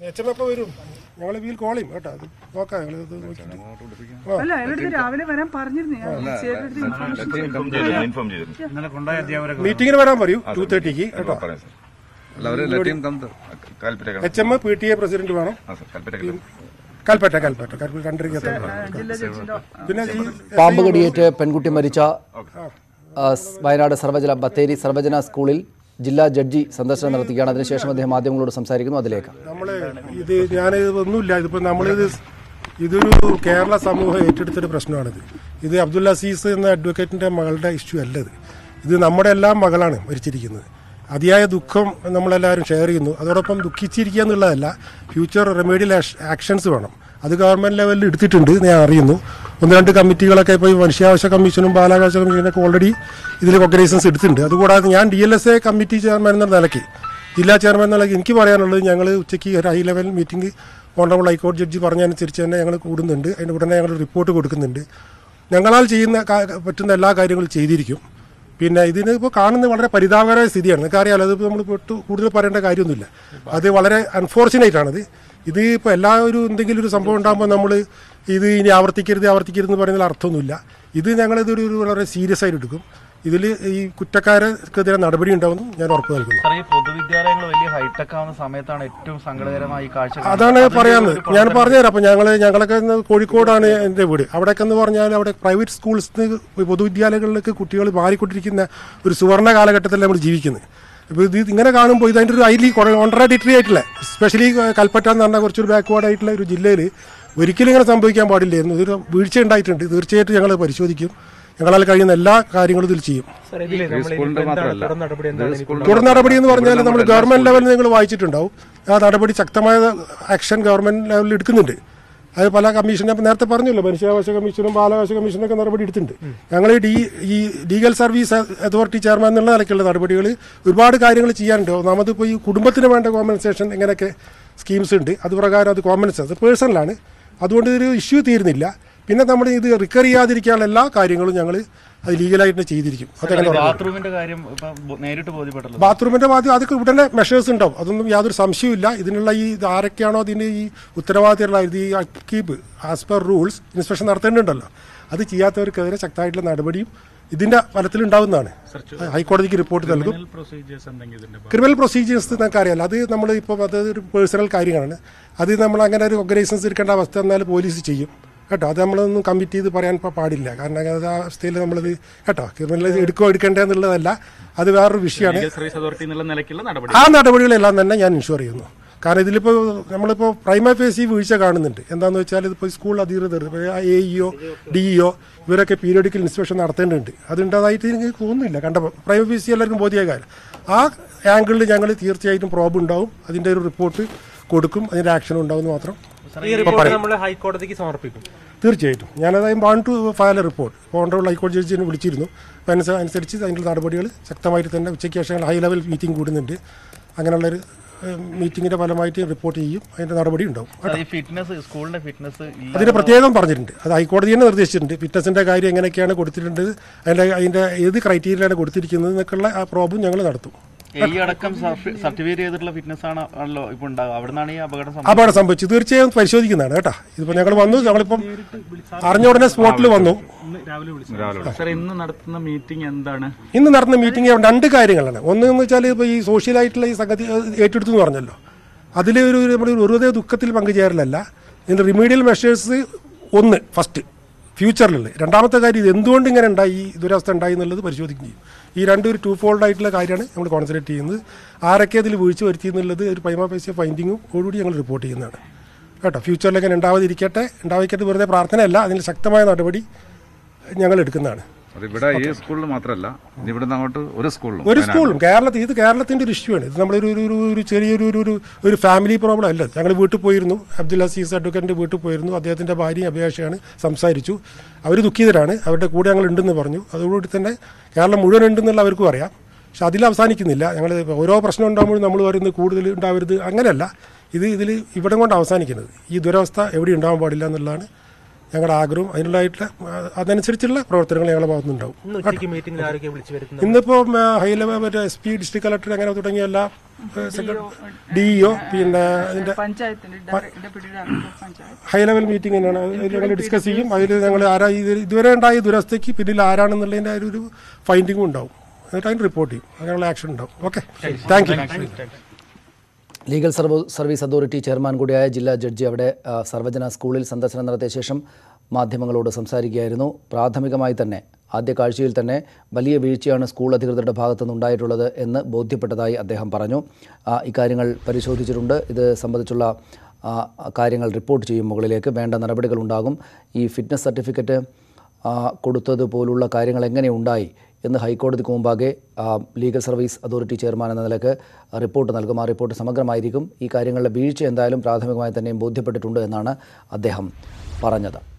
H M എപ്പോൾ വരും ഞങ്ങൾ വീൽ കോളിയും കേട്ടോ അത് നോക്കാം ഞങ്ങൾ ഇത് നോക്കിയിട്ട് അല്ല അയാളുടെ രാവിലെ വരാൻ പറഞ്ഞിരുന്നു ഞാൻ വിളിച്ചയാളുടെ അടുത്ത് ഇൻഫോർമേഷൻ ഇൻഫോം ചെയ്തിരുന്നു ഇന്നലെ കൊണ്ടുപോയ അധ്യാപകരൊക്കെ മീറ്റിങ്ങിന് വരാൻ പറയൂ ടു തേർട്ടിക്ക് കേട്ടോ പറയാം സാർ അല്ല അവര് ലെറ്റിയും കമ്പ് Kalpetta H M P T A president വേണം ആ സാർ കാൽപ്പറ്റ കൽപ്പറ്റ കൽപ്പറ്റ കൽപ്പറ്റ കണ്ടിരിക്കാൻ ജില്ലാ ജഡ്ജിന്റെ പിന്നെ ഈ പാമ്പ് കടിയേറ്റ് പെൺകുട്ടി മരിച്ച ആ, സ് വയനാട് സർവജന ബത്തേരി സർവജന സ്കൂളിൽ ജില്ലാ ജഡ്ജി സന്ദർശനം നടത്തുകയാണ് അതിനുശേഷം അദ്ദേഹം മാധ്യമങ്ങളോട് സംസാരിക്കുന്നു അതിലേക്ക് നമ്മള് ഇത് ഞാൻ ഒന്നുമില്ല ഇതിപ്പോ നമ്മളിത് ഇതൊരു കേരള സമൂഹം ഏറ്റെടുത്തൊരു പ്രശ്നമാണിത് ഇത് അബ്ദുൽ അസീസ് എന്ന അഡ്വക്കേറ്റിന്റെ മകളുടെ ഇഷ്യൂ അല്ല ഇത് ഇത് നമ്മുടെ എല്ലാം മകളാണ് മരിച്ചിരിക്കുന്നത് അതിയായ ദുഃഖം നമ്മളെല്ലാവരും ഷെയർ ചെയ്യുന്നു അതോടൊപ്പം ദുഃഖിച്ചിരിക്കുക എന്നുള്ളതല്ല ഫ്യൂച്ചർ റെമേഡിയൽ ആക്ഷൻസ് വേണം അത് ഗവൺമെന്റ് ലെവലിൽ എടുത്തിട്ടുണ്ട് എന്ന് ഞാൻ അറിയുന്നു ഒന്ന് രണ്ട് കമ്മിറ്റികളൊക്കെ ഇപ്പോൾ ഈ മനുഷ്യാവകാശ കമ്മീഷനും ബാലാവകാശ കമ്മീഷനൊക്കെ ഓൾറെഡി ഇതിൽ ഓർഗനൈസേഷൻസ് എടുത്തിട്ടുണ്ട് അതുകൂടാതെ ഞാൻ D L S A committee chairman എന്ന നിലയ്ക്ക് ജില്ലാ ചെയർമാൻ എന്നുള്ള എനിക്ക് പറയാനുള്ളത് ഞങ്ങൾ ഉച്ചയ്ക്ക് ഒരു ഹൈ ലെവൽ മീറ്റിംഗ് ഓണറബിൾ ഹൈക്കോടതി ജഡ്ജി പറഞ്ഞതനുസരിച്ച് തന്നെ ഞങ്ങൾ കൂടുന്നുണ്ട് അതിൻ്റെ ഉടനെ ഞങ്ങൾ റിപ്പോർട്ട് കൊടുക്കുന്നുണ്ട് ഞങ്ങളാൽ ചെയ്യുന്ന കാ- പറ്റുന്ന എല്ലാ കാര്യങ്ങളും ചെയ്തിരിക്കും പിന്നെ ഇതിന് ഇപ്പോൾ കാണുന്നത് വളരെ പരിതാപകരമായ സ്ഥിതിയാണ് നിങ്ങൾക്ക് അറിയാലോ അതിപ്പോൾ നമ്മൾ പെട്ടു കൂടുതൽ പറയേണ്ട കാര്യമൊന്നുമില്ല അത് വളരെ അൺഫോർച്ചുനേറ്റ് ആണത് ഇത് ഇപ്പോൾ എല്ലാ ഒരു എന്തെങ്കിലും ഒരു സംഭവം ഉണ്ടാകുമ്പോൾ നമ്മൾ ഇത് ഇനി ആവർത്തിക്കരുത് ആവർത്തിക്കരുത് എന്ന് പറയുന്നതിൽ അർത്ഥമൊന്നുമില്ല ഇത് ഞങ്ങളിതൊരു ഒരു വളരെ സീരിയസ് ആയിട്ട് എടുക്കും ഇതിൽ ഈ കുറ്റക്കാർക്കെതിരെ നടപടി ഉണ്ടാവുമെന്നും ഞാൻ ഉറപ്പ് നൽകുന്നു സാർ ഈ പൊതുവിദ്യാലയങ്ങൾ വലിയ ഹൈടെക് ആവുന്ന സമയത്താണ് ഏറ്റവും സങ്കടകരമായ ഈ കാഴ്ച കാണുന്നത്. അതാണ് അതിന്റെ പറയാനുള്ളത് ഒരു ഞാൻ പറഞ്ഞുതരാം അപ്പം ഞങ്ങൾ ഞങ്ങളൊക്കെ ഇന്ന് കോഴിക്കോടാണ് എൻ്റെ വീട് അവിടെയൊക്കെ എന്ന് പറഞ്ഞാൽ അവിടെ പ്രൈവറ്റ് സ്കൂൾസ് പൊതുവിദ്യാലയങ്ങളിലേക്ക് കുട്ടികൾ മാറിക്കൊണ്ടിരിക്കുന്ന ഒരു സുവർണ്ണ കാലഘട്ടത്തിൽ നമ്മൾ ജീവിക്കുന്നത് ഇപ്പോൾ ഇത് ഇങ്ങനെ കാണുമ്പോൾ ഇത് അതിൻ്റെ ഒരു ഹൈലി കോൺട്രാഡിക്ടറി ആയിട്ടുള്ള എസ്പെഷ്യലി കൽപ്പറ്റ എന്ന് പറഞ്ഞാൽ കുറച്ചൊരു ബാക്ക്വേർഡ് ആയിട്ടുള്ള ഒരു ജില്ലയിൽ ഒരിക്കലും ഇങ്ങനെ സംഭവിക്കാൻ പാടില്ലായിരുന്നു ഇതൊരു വീഴ്ച ഉണ്ടായിട്ടുണ്ട് തീർച്ചയായിട്ടും ഞങ്ങൾ പരിശോധിക്കും ഞങ്ങളാൽ കഴിയുന്ന എല്ലാ കാര്യങ്ങളും ഇതിൽ ചെയ്യും ഈ സ്കൂളിന്റെ മാത്രമല്ല ഇത് സ്കൂളിന്റെ തുടർ നടപടി എന്ന് പറഞ്ഞാൽ നമ്മൾ ഗവൺമെന്റ് ലെവലിൽ നിങ്ങൾ വായിച്ചിട്ടുണ്ടാവും ആ നടപടി ശക്തമായ ആക്ഷൻ ഗവൺമെന്റ് ലെവലിൽ എടുക്കുന്നുണ്ട് അത് പല കമ്മീഷൻ ഞാൻ നേരത്തെ പറഞ്ഞല്ലോ മനുഷ്യാവകാശ കമ്മീഷനും ബാലാവകാശ കമ്മീഷനൊക്കെ നടപടി എടുത്തിട്ടുണ്ട് ഞങ്ങൾ ഈ ഡി ഈ ലീഗൽ സർവീസ് അതോറിറ്റി ചെയർമാൻ എന്നുള്ള നിലയ്ക്കുള്ള നടപടികൾ ഒരുപാട് കാര്യങ്ങൾ ചെയ്യാനുണ്ട് ഒന്നാമത് ഇപ്പോൾ ഈ കുടുംബത്തിന് വേണ്ട കോമ്പൻസേഷൻ എങ്ങനെയൊക്കെ സ്കീംസ് ഉണ്ട് അത് പ്രകാരം അത് കോമ്പൻസേഷൻ അത് പേഴ്സണലാണ് അതുകൊണ്ട് ഇതൊരു ഇഷ്യൂ തീരുന്നില്ല പിന്നെ നമ്മൾ ഇത് റിക്കർ ചെയ്യാതിരിക്കാനുള്ള എല്ലാ കാര്യങ്ങളും ഞങ്ങൾ അത് ലീഗലായിട്ട് ചെയ്തിരിക്കും അതങ്ങനെ തുടങ്ങും. ബാത്റൂമിന്റെ കാര്യം ഇപ്പൊ ബോ- നേരിട്ട് ബോധ്യപ്പെട്ടല്ലോ ബാത്റൂമിന്റെ ബാധ്യത അതൊക്കെ ഉടനെ മെഷേഴ്സ് ഉണ്ടാവും അതൊന്നും യാതൊരു സംശയമില്ല ഇതിനുള്ള ഈ ഇത് ആരൊക്കെയാണോ അതിന് ഈ ഉത്തരവാദിത്തമുള്ള ഇത് ഈ keep as per rules inspection നടത്തേണ്ടതുണ്ടല്ലോ അത് ചെയ്യാത്തവർക്കെതിരെ ശക്തമായിട്ടുള്ള നടപടിയും ഇതിന്റെ ഫലത്തിലുണ്ടാവുന്നതാണ് ഹൈക്കോടതിക്ക് റിപ്പോർട്ട് നൽകും പ്രൊസീജിയേഴ്സ് ഉണ്ടെങ്കിൽ ഇതിന്റെ ക്രിമിനൽ പ്രൊസീജിയേഴ്സ് നിങ്ങൾക്ക് അറിയാലോ അത് നമ്മൾ ഇപ്പോൾ അത് ഒരു പേഴ്സണൽ കാര്യങ്ങളാണ് അത് നമ്മൾ അങ്ങനെ ഒരു ഓർഗനൈസേഷൻസ് എടുക്കേണ്ട അവസ്ഥ വന്നാൽ പോലീസ് ചെയ്യും കേട്ടോ അത് നമ്മളൊന്നും കമ്മിറ്റ് ചെയ്ത് പറയാൻ ഇപ്പോൾ പാടില്ല കാരണം അത് ആ അവസ്ഥയിൽ നമ്മളത് കേട്ടോ ക്രിമിനൽ എടുക്കോ എടുക്കേണ്ടേ എന്നുള്ളതല്ല അത് വേറൊരു വിഷയമാണ് സർവീസ് അതോറിറ്റി എന്നുള്ള നിലയ്ക്കുള്ള നടപടി ആ നടപടികളെല്ലാം തന്നെ ഞാൻ ഇൻഷുർ ചെയ്യുന്നു കാരണം ഇതിലിപ്പോൾ നമ്മളിപ്പോൾ പ്രൈമ ഫേസി വീഴ്ച കാണുന്നുണ്ട് എന്താണെന്ന് വെച്ചാൽ ഇതിപ്പോൾ സ്കൂൾ അധികൃതർ എ ഇഒ ഡി ഇഒ ഇവരൊക്കെ പീരിയോഡിക്കൽ ഇൻസ്പെക്ഷൻ നടത്തേണ്ടതുണ്ട് അതുണ്ടാതായിട്ട് എനിക്ക് തോന്നുന്നില്ല കണ്ടപ്പോൾ പ്രൈമ ഫേസി എല്ലാവർക്കും ബോധ്യ കാര്യം ആ ആംഗിളിൽ ഞങ്ങൾ തീർച്ചയായിട്ടും പ്രോബ് ഉണ്ടാവും അതിൻ്റെ ഒരു റിപ്പോർട്ട് കൊടുക്കും അതിൻ്റെ ആക്ഷൻ ഉണ്ടാവും എന്ന് മാത്രം ഈ റിപ്പോർട്ട് നമ്മൾ ഹൈക്കോടതിക്ക് സമർപ്പിക്കും തീർച്ചയായിട്ടും ഞാനത് want to file report honourable ഹൈക്കോടതി ജഡ്ജിനെ വിളിച്ചിരുന്നു അപ്പോൾ അനുസ- അനുസരിച്ച് അതിൻ്റെ നടപടികൾ ശക്തമായിട്ട് തന്നെ ഉച്ചയ്ക്ക് ശേഷം ഹൈ ലെവൽ മീറ്റിംഗ് കൂടുന്നുണ്ട് അങ്ങനെയുള്ളൊരു മീറ്റിങ്ങിൻ്റെ ഫലമായിട്ട് റിപ്പോർട്ട് ചെയ്യും അതിൻ്റെ നടപടി ഉണ്ടാവും സാർ, ഈ ഫിറ്റ്നസ് സ്കൂളിന്റെ ഫിറ്റ്നസ് അതിന് പ്രത്യേകം പറഞ്ഞിട്ടുണ്ട് അത് ഹൈക്കോടതി തന്നെ നിർദ്ദേശിച്ചിട്ടുണ്ട് ഫിറ്റ്നസിൻ്റെ കാര്യം എങ്ങനെയൊക്കെയാണ് കൊടുത്തിട്ടുണ്ട് അതിൻ്റെ അതിൻ്റെ ഏത് ക്രൈറ്റീരിയയിലാണ് കൊടുത്തിരിക്കുന്നത് എന്നൊക്കെയുള്ള ആ പ്രോബും ഞങ്ങൾ നടത്തും ഈ അടക്കം സർട്ടിഫിക്കറ്റ് ചെയ്തിട്ടുള്ള ഫിറ്റ്നസ് ആണ് ആണല്ലോ ഇപ്പൊ ഉണ്ടാവുക അവിടെ നിന്നാണ് ഈ അപകടം സംഭവിച്ചത് അപകടം സംഭവിച്ചു തീർച്ചയായും പരിശോധിക്കുന്നതാണ് കേട്ടോ ഇതിപ്പോൾ ഞങ്ങൾ വന്നു ഞങ്ങളിപ്പം അറിഞ്ഞ ഉടനെ സ്പോട്ടിൽ വന്നു ഇന്ന് രാവിലെ വിളിച്ചു സാർ ഇന്ന് നടത്തുന്ന മീറ്റിംഗ് എന്താണ് ഇന്ന് നടന്ന മീറ്റിംഗ് രണ്ട് കാര്യങ്ങളാണ് ഒന്ന് എന്ന് വെച്ചാൽ ഇപ്പോൾ ഈ സോഷ്യലായിട്ടുള്ള ഈ സംഗതി ഏഹ്, ഏറ്റെടുത്തു എന്ന് പറഞ്ഞല്ലോ അതിൽ ഒരു ഒരു നമ്മുടെ ഒരു വെറുതെ ദുഃഖത്തിൽ പങ്കുചേരലല്ല ഇതിൻ്റെ റിമീഡിയൽ മെഷേഴ്സ് ഒന്ന് ഫസ്റ്റ് ഫ്യൂച്ചറിലുള്ള രണ്ടാമത്തെ കാര്യം ഇത് എന്തുകൊണ്ട് ഇങ്ങനെ ഉണ്ടായി ഈ ദുരവസ്ഥ ഉണ്ടായി എന്നുള്ളത് പരിശോധിക്കുകയും ചെയ്യും ഈ രണ്ടും ഒരു ടു ഫോൾഡ് ആയിട്ടുള്ള കാര്യമാണ് നമ്മൾ കോൺസെൻട്രേറ്റ് ചെയ്യുന്നത് ആരൊക്കെ അതിൽ വീഴ്ച വരുത്തി എന്നുള്ളത് ഒരു പൈമ പൈസ ഫൈൻഡിങ്ങും ഓടുകൂടി ഞങ്ങൾ റിപ്പോർട്ട് ചെയ്യുന്നതാണ് കേട്ടോ ഫ്യൂച്ചറിൽ ഇങ്ങനെ ഉണ്ടാവാതിരിക്കട്ടെ ഉണ്ടാവാതിരിക്കട്ടെ വെറുതെ പ്രാർത്ഥനയല്ല അതിന് ശക്തമായ നടപടി ഞങ്ങൾ എടുക്കുന്നതാണ് അത് ഇവിടെ ഈ സ്കൂളിൽ മാത്രമല്ല ഇനി ഇവിടുന്ന് അങ്ങോട്ട് ഒരു സ്കൂളിലും ഒരു സ്കൂളും കേരളത്തിൽ ഇത് കേരളത്തിന്റെ ഒരു ഇഷ്യൂ ആണ് ഇത് നമ്മളൊരു ഒരു ഒരു ഒരു ചെറിയൊരു ഒരു ഒരു ഒരു ഫാമിലി പ്രോബ്ലം അല്ല ഞങ്ങൾ വീട്ടിൽ പോയിരുന്നു അബ്ദുൽ അസീസ് അഡ്വക്കേറ്റിന്റെ വീട്ടിൽ പോയിരുന്നു അദ്ദേഹത്തിന്റെ ഭാര്യയും അഭിലാഷയാണ് സംസാരിച്ചു അവർ ദുഃഖിതരാണ് അവരുടെ കൂടെ ഞങ്ങൾ ഉണ്ടെന്ന് പറഞ്ഞു അതോടുകൂടി തന്നെ കേരളം മുഴുവൻ ഉണ്ടെന്നുള്ള അവർക്കും അറിയാം പക്ഷെ അതിൽ അവസാനിക്കുന്നില്ല ഞങ്ങൾ ഓരോ പ്രശ്നം ഉണ്ടാകുമ്പോഴും നമ്മൾ പറയുന്നത് കൂടുതൽ ഉണ്ടാവരുത് അങ്ങനെയല്ല ഇത് ഇതിൽ ഇവിടം കൊണ്ട് അവസാനിക്കുന്നത് ഈ ദുരവസ്ഥ എവിടെ ഉണ്ടാവാൻ പാടില്ല എന്നുള്ളതാണ് ഞങ്ങളുടെ ആഗ്രഹവും അതിനുള്ളതായിട്ടുള്ള ആ, അതനുസരിച്ചുള്ള പ്രവർത്തനങ്ങൾ ഞങ്ങളുടെ ഭാഗത്തുനിന്നുണ്ടാവും ഇന്ന് ഉച്ചയ്ക്ക് മീറ്റിംഗിൽ ആരൊക്കെ വിളിച്ചു വരുത്തുന്നത് ഇന്നിപ്പോ ഹൈ ലെവൽ മറ്റേ എസ് പി ഡിസ്ട്രിക്ട് കളക്ടർ അങ്ങനെ തുടങ്ങിയ എല്ലാ ഡിഇഒ പിന്നെ അതിന്റെ പഞ്ചായത്തിന്റെ ഡയറ- deputy director of panchayat high level meeting തന്നെയാണ് അതിൽ ഞങ്ങൾ ഡിസ്കസ് ചെയ്യും അതിൽ ഞങ്ങൾ ആരാ ഇത് ഇതുവരെ ഉണ്ടായ ദുരവസ്ഥയ്ക്ക് പിന്നിൽ ആരാണെന്നുള്ളതിന്റെ ഒരു- ഒരു ഫൈൻഡിങ്ങും ഉണ്ടാവും എന്നിട്ട് അതിന് റിപ്പോർട്ട് ചെയ്യും അങ്ങനെയുള്ള ആക്ഷൻ ഉണ്ടാവും ഓക്കെ താങ്ക് യു ലീഗൽ സർവ സർവീസ് അതോറിറ്റി ചെയർമാൻ കൂടിയായ ജില്ലാ ജഡ്ജി അവിടെ ആ, സർവജന സ്കൂളിൽ സന്ദർശനം നടത്തിയ ശേഷം മാധ്യമങ്ങളോട് സംസാരിക്കുകയായിരുന്നു പ്രാഥമികമായി തന്നെ ആദ്യ കാഴ്ചയിൽ തന്നെ വലിയ വീഴ്ചയാണ് സ്കൂൾ അധികൃതരുടെ ഭാഗത്തുനിന്ന് ഉണ്ടായിട്ടുള്ളത് എന്ന് ബോധ്യപ്പെട്ടതായി അദ്ദേഹം പറഞ്ഞു ആ, ഇക്കാര്യങ്ങൾ പരിശോധിച്ചിട്ടുണ്ട് ഇത് സംബന്ധിച്ചുള്ള ആ, കാര്യങ്ങൾ റിപ്പോർട്ട് ചെയ്യും മുകളിലേക്ക് വേണ്ട നടപടികൾ ഉണ്ടാകും ഈ ഫിറ്റ്നസ് സർട്ടിഫിക്കറ്റ് ആ, കൊടുത്തതുപോലുള്ള കാര്യങ്ങൾ എങ്ങനെ ഉണ്ടായി എന്ന് ഹൈക്കോടതിക്ക് മുമ്പാകെ ആ, ലീഗൽ സർവീസ് അതോറിറ്റി ചെയർമാൻ എന്ന നിലക്ക് റിപ്പോർട്ട് നൽകും ആ റിപ്പോർട്ട് സമഗ്രമായിരിക്കും ഈ കാര്യങ്ങളിലെ വീഴ്ച എന്തായാലും പ്രാഥമികമായി തന്നെയും ബോധ്യപ്പെട്ടിട്ടുണ്ട് എന്നാണ് അദ്ദേഹം പറഞ്ഞത്